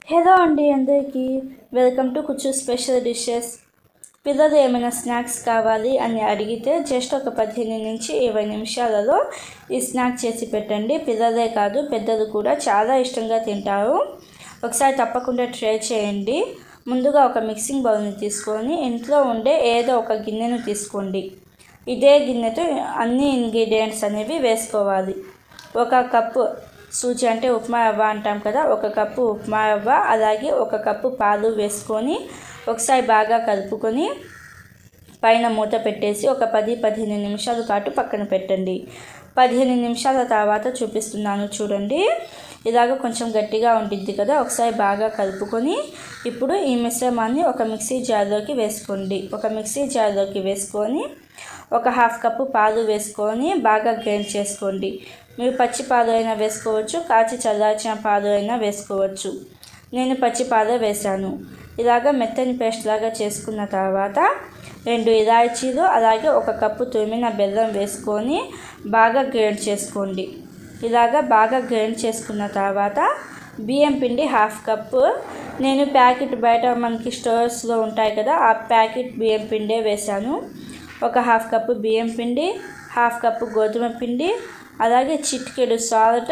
hello అండి అందరికీ welcome to కుచ్చు స్పెషల్ డిషెస్ పిల్లలు ఏమైనా స్నాక్స్ కావాలి అని అడిగితే జస్ట్ ఒక పదిహేను నుంచి ఇరవై నిమిషాలలో ఈ స్నాక్ చేసి పెట్టండి పిల్లలే కాదు పెద్దలు కూడా చాలా ఇష్టంగా తింటారు ఒకసారి తప్పకుండా ట్రై చేయండి ముందుగా ఒక మిక్సింగ్ బౌల్ని తీసుకొని ఇంట్లో ఉండే ఏదో ఒక గిన్నెను తీసుకోండి ఇదే గిన్నెతో అన్ని ఇంగ్రీడియంట్స్ అనేవి వేసుకోవాలి ఒక కప్పు సూచి అంటే ఉప్మా రవ్వ అంటాం కదా ఒక కప్పు ఉప్మా రవ్వ అలాగే ఒక కప్పు పాలు వేసుకొని ఒకసారి బాగా కలుపుకొని పైన మూత పెట్టేసి ఒక పది పదిహేను నిమిషాల పాటు పక్కన పెట్టండి పదిహేను నిమిషాల తర్వాత చూపిస్తున్నాను చూడండి ఇలాగ కొంచెం గట్టిగా ఉంటుంది కదా ఒకసారి బాగా కలుపుకొని ఇప్పుడు ఈ మిశ్రమాన్ని ఒక మిక్సీ జార్లోకి వేసుకోండి ఒక మిక్సీ జార్లోకి వేసుకొని ఒక హాఫ్ కప్పు పాలు వేసుకొని బాగా గ్రైండ్ చేసుకోండి మీరు పచ్చి పాలు అయినా వేసుకోవచ్చు కాచి చల్లార్చిన పాలు అయినా వేసుకోవచ్చు నేను పచ్చి పాలు వేశాను ఇలాగ మెత్తని పేస్ట్ లాగా చేసుకున్న తర్వాత రెండు ఇలాచీలు అలాగే ఒక కప్పు తురిమిన బెల్లం వేసుకొని బాగా గ్రైండ్ చేసుకోండి ఇలాగ బాగా గ్రైండ్ చేసుకున్న తర్వాత బియ్యం పిండి హాఫ్ కప్పు నేను ప్యాకెట్ బయట మనకి స్టోర్స్లో ఉంటాయి కదా ఆ ప్యాకెట్ బియ్యం పిండే వేశాను ఒక హాఫ్ కప్పు బియ్యం పిండి హాఫ్ కప్పు గోధుమ పిండి అలాగే చిటికెడు సాల్ట్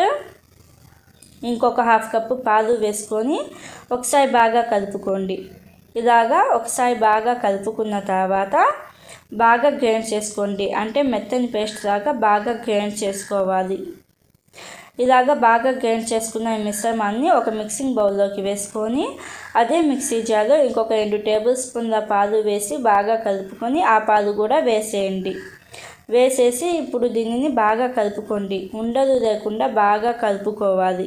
ఇంకొక హాఫ్ కప్పు పాలు వేసుకొని ఒకసారి బాగా కలుపుకోండి ఇలాగా ఒకసారి బాగా కలుపుకున్న తర్వాత బాగా గ్రైండ్ చేసుకోండి అంటే మెత్తని పేస్ట్ లాగా బాగా గ్రైండ్ చేసుకోవాలి ఇలాగ బాగా గ్రైండ్ చేసుకున్న ఈ మిశ్రమాన్ని ఒక మిక్సింగ్ బౌల్లోకి వేసుకొని అదే మిక్సీ జార్లో ఇంకొక రెండు టేబుల్ స్పూన్ల పాలు వేసి బాగా కలుపుకొని ఆ పాలు కూడా వేసేయండి వేసేసి ఇప్పుడు దీనిని బాగా కలుపుకోండి ఉండలు లేకుండా బాగా కలుపుకోవాలి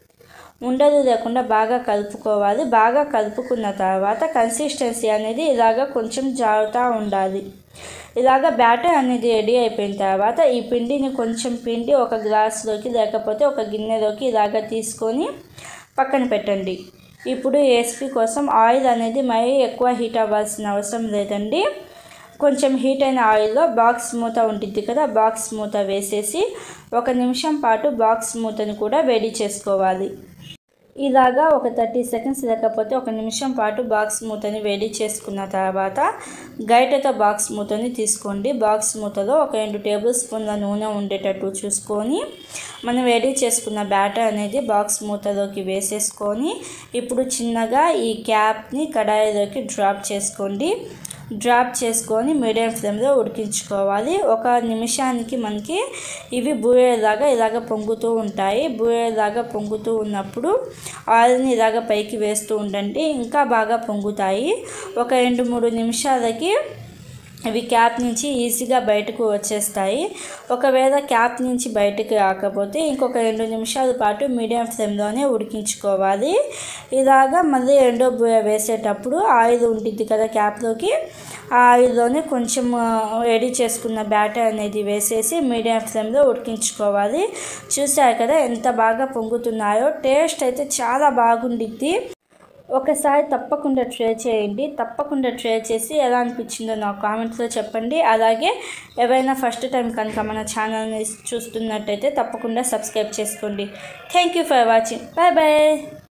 ఉండలు లేకుండా బాగా కలుపుకోవాలి బాగా కలుపుకున్న తర్వాత కన్సిస్టెన్సీ అనేది ఇలాగ కొంచెం జారుతూ ఉండాలి ఇలాగ బ్యాటర్ అనేది రెడీ అయిపోయిన తర్వాత ఈ పిండిని కొంచెం పిండి ఒక గ్లాస్లోకి లేకపోతే ఒక గిన్నెలోకి ఇలాగ తీసుకొని పక్కన పెట్టండి ఇప్పుడు రెసిపీ కోసం ఆయిల్ అనేది మరీ ఎక్కువ హీట్ అవ్వాల్సిన అవసరం లేదండి కొంచెం హీట్ అయిన ఆయిల్లో బాక్స్ మూత ఉంటుంది కదా బాక్స్ మూత వేసేసి ఒక నిమిషం పాటు బాక్స్ మూతని కూడా వేడి చేసుకోవాలి ఇలాగా ఒక థర్టీ సెకండ్స్ లేకపోతే ఒక నిమిషం పాటు బాక్స్ మూతని వేడి చేసుకున్న తర్వాత గరిటెతో బాక్స్ మూతని తీసుకోండి బాక్స్ మూతలో ఒక రెండు టేబుల్ స్పూన్ల నూనె ఉండేటట్టు చూసుకొని మనం వేడి చేసుకున్న బ్యాటర్ అనేది బాక్స్ మూతలోకి వేసేసుకొని ఇప్పుడు చిన్నగా ఈ క్యాప్ని కడాయిలోకి డ్రాప్ చేసుకోండి డ్రాప్ చేసుకొని మీడియం ఫ్లేమ్లో ఉడికించుకోవాలి ఒక నిమిషానికి మనకి ఇవి బూరెలాగా ఇలాగ పొంగుతూ ఉంటాయి బూరెలాగా పొంగుతూ ఉన్నప్పుడు ఆయిల్ని ఇలాగ పైకి వేస్తూ ఉండండి ఇంకా బాగా పొంగుతాయి ఒక రెండు మూడు నిమిషాలకి ఇవి క్యాప్ నుంచి ఈజీగా బయటకు వచ్చేస్తాయి ఒకవేళ క్యాప్ నుంచి బయటకు రాకపోతే ఇంకొక రెండు నిమిషాల పాటు మీడియం ఫ్లేమ్లోనే ఉడికించుకోవాలి ఇలాగా మళ్ళీ రెండో బుయ్య వేసేటప్పుడు ఆయిల్ ఉంటుంది కదా క్యాప్లోకి ఆ ఆయిల్లోనే కొంచెం రెడీ చేసుకున్న బ్యాటర్ అనేది వేసేసి మీడియం ఫ్లేమ్లో ఉడికించుకోవాలి చూసారు కదా ఎంత బాగా పొంగుతున్నాయో టేస్ట్ అయితే చాలా బాగుండిద్ది ఒకసారి తప్పకుండా ట్రై చేయండి తప్పకుండా ట్రై చేసి ఎలా అనిపించిందో నాకు కామెంట్స్లో చెప్పండి అలాగే ఎవరైనా ఫస్ట్ టైం కనుక మన ఛానల్ని చూస్తున్నట్టయితే తప్పకుండా సబ్స్క్రైబ్ చేసుకోండి thank you for watching bye bye